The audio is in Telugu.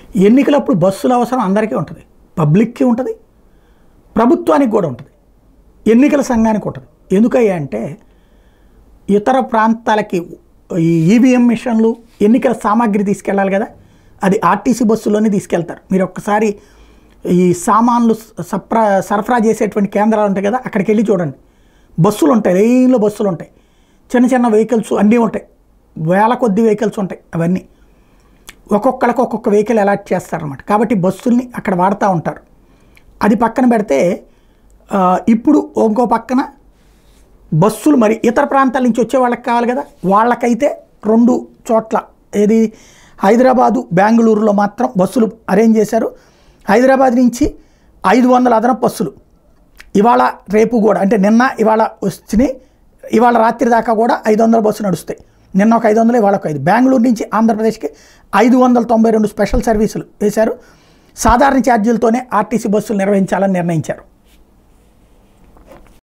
ఎన్నికలప్పుడు బస్సుల అవసరం అందరికీ ఉంటుంది పబ్లిక్కి ఉంటుంది ప్రభుత్వానికి కూడా ఉంటుంది ఎన్నికల సంఘానికి ఉంటుంది ఎందుకయ్యా అంటే ఇతర ప్రాంతాలకి ఈ ఈవీఎం మిషన్లు ఎన్నికల సామాగ్రి తీసుకెళ్ళాలి కదా అది ఆర్టీసీ బస్సులోనే తీసుకెళ్తారు మీరు ఒక్కసారి ఈ సామాన్లు సప్రా సరఫరా చేసేటువంటి కేంద్రాలు ఉంటాయి కదా అక్కడికి వెళ్ళి చూడండి బస్సులు ఉంటాయి లైన్లో బస్సులు ఉంటాయి చిన్న చిన్న వెహికల్స్ అన్నీ ఉంటాయి వేల కొద్ది వెహికల్స్ ఉంటాయి అవన్నీ ఒక్కొక్కరికి ఒక్కొక్క వెహికల్ అలాట్ చేస్తారనమాట కాబట్టి బస్సుల్ని అక్కడ వాడుతూ ఉంటారు అది పక్కన పెడితే ఆ, ఇప్పుడు ఇంకో పక్కన బస్సులు మరి ఇతర ప్రాంతాల నుంచి వచ్చే వాళ్ళకి కావాలి కదా వాళ్ళకైతే రెండు చోట్ల ఏది హైదరాబాదు బెంగళూరులో మాత్రం బస్సులు అరేంజ్ చేశారు హైదరాబాద్ నుంచి ఐదు వందల అదనపు బస్సులు ఇవాళ రేపు కూడా అంటే నిన్న ఇవాళ వచ్చినాయి ఇవాళ రాత్రి దాకా కూడా ఐదు వందల బస్సు నడుస్తాయి నిన్న ఒక ఐదు వందలు ఇవాళ ఒక ఐదు బెంగళూరు నుంచి ఆంధ్రప్రదేశ్కి ఐదు వందల తొంభై రెండు స్పెషల్ సర్వీసులు వేశారు సాధారణ ఛార్జీలతోనే ఆర్టీసీ బస్సులు నిర్వహించాలని నిర్ణయించారు